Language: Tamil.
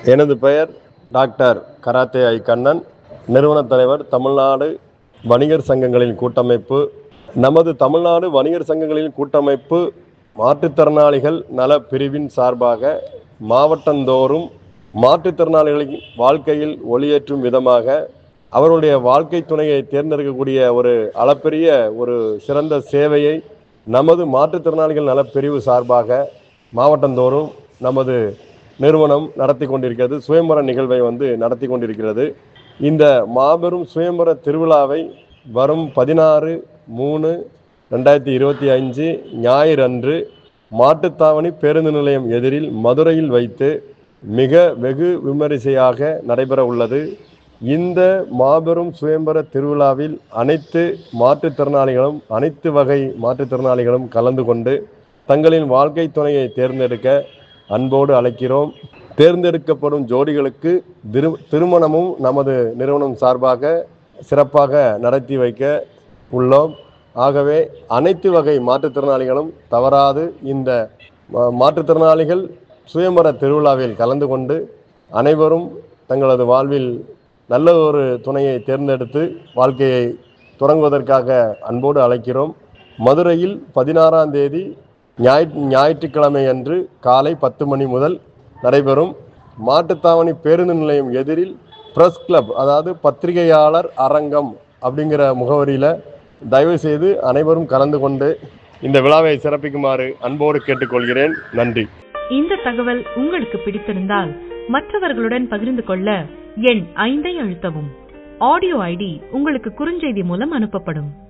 எனது பெயர் டாக்டர் கராத்தே ஐ கண்ணன் நிறுவனத் தலைவர் தமிழ்நாடு வணிகர் சங்கங்களின் கூட்டமைப்பு நமது தமிழ்நாடு வணிகர் சங்கங்களின் கூட்டமைப்பு மாற்றுத்திறனாளிகள் நல பிரிவின் சார்பாக மாவட்டந்தோறும் மாற்றுத்திறனாளிகளின் வாழ்க்கையில் ஒளியேற்றும் விதமாக அவர்களுடைய வாழ்க்கை துணையை தேர்ந்தெடுக்கக்கூடிய ஒரு அளப்பெரிய ஒரு சிறந்த சேவையை நமது மாற்றுத்திறனாளிகள் நலப்பிரிவு சார்பாக மாவட்டந்தோறும் நமது நிறுவனம் நடத்தி கொண்டிருக்கிறது சுயம்பர நிகழ்வை வந்து நடத்தி கொண்டிருக்கிறது இந்த மாபெரும் சுயம்பர திருவிழாவை வரும் பதினாறு மூணு ரெண்டாயிரத்தி இருபத்தி அஞ்சு ஞாயிறு அன்று மாட்டுத்தாவணி பேருந்து நிலையம் எதிரில் மதுரையில் வைத்து மிக வெகு விமரிசையாக நடைபெற உள்ளது இந்த மாபெரும் சுயம்பர திருவிழாவில் அனைத்து மாற்றுத்திறனாளிகளும் அனைத்து வகை மாற்றுத்திறனாளிகளும் கலந்து கொண்டு தங்களின் வாழ்க்கை துணையை தேர்ந்தெடுக்க அன்போடு அழைக்கிறோம் தேர்ந்தெடுக்கப்படும் ஜோடிகளுக்கு திரு திருமணமும் நமது நிறுவனம் சார்பாக சிறப்பாக நடத்தி வைக்க உள்ளோம் ஆகவே அனைத்து வகை மாற்றுத்திறனாளிகளும் தவறாது இந்த மா- மாற்றுத்திறனாளிகள் சுயம்பர திருவிழாவில் கலந்து கொண்டு அனைவரும் தங்களது வாழ்வில் நல்ல ஒரு துணையை தேர்ந்தெடுத்து வாழ்க்கையை தொடங்குவதற்காக அன்போடு அழைக்கிறோம் மதுரையில் பதினாறாம் தேதி ஞாயிற்று ஞாயிற்றுக்கிழமை அன்று காலை பத்து மணி முதல் நடைபெறும் மாட்டுத்தாவணி பேருந்து நிலையம் எதிரில் பிரஸ் கிளப் அதாவது பத்திரிகையாளர் அரங்கம் அப்படிங்கிற முகவரியில் தயவு செய்து அனைவரும் கலந்து கொண்டு இந்த விழாவை சிறப்பிக்குமாறு அன்போடு கேட்டுக்கொள்கிறேன் நன்றி இந்த தகவல் உங்களுக்கு பிடித்திருந்தால் மற்றவர்களுடன் பகிர்ந்து கொள்ள எண் ஐந்தை அழுத்தவும் ஆடியோ ஐடி உங்களுக்கு குறுஞ்செய்தி மூலம் அனுப்பப்படும்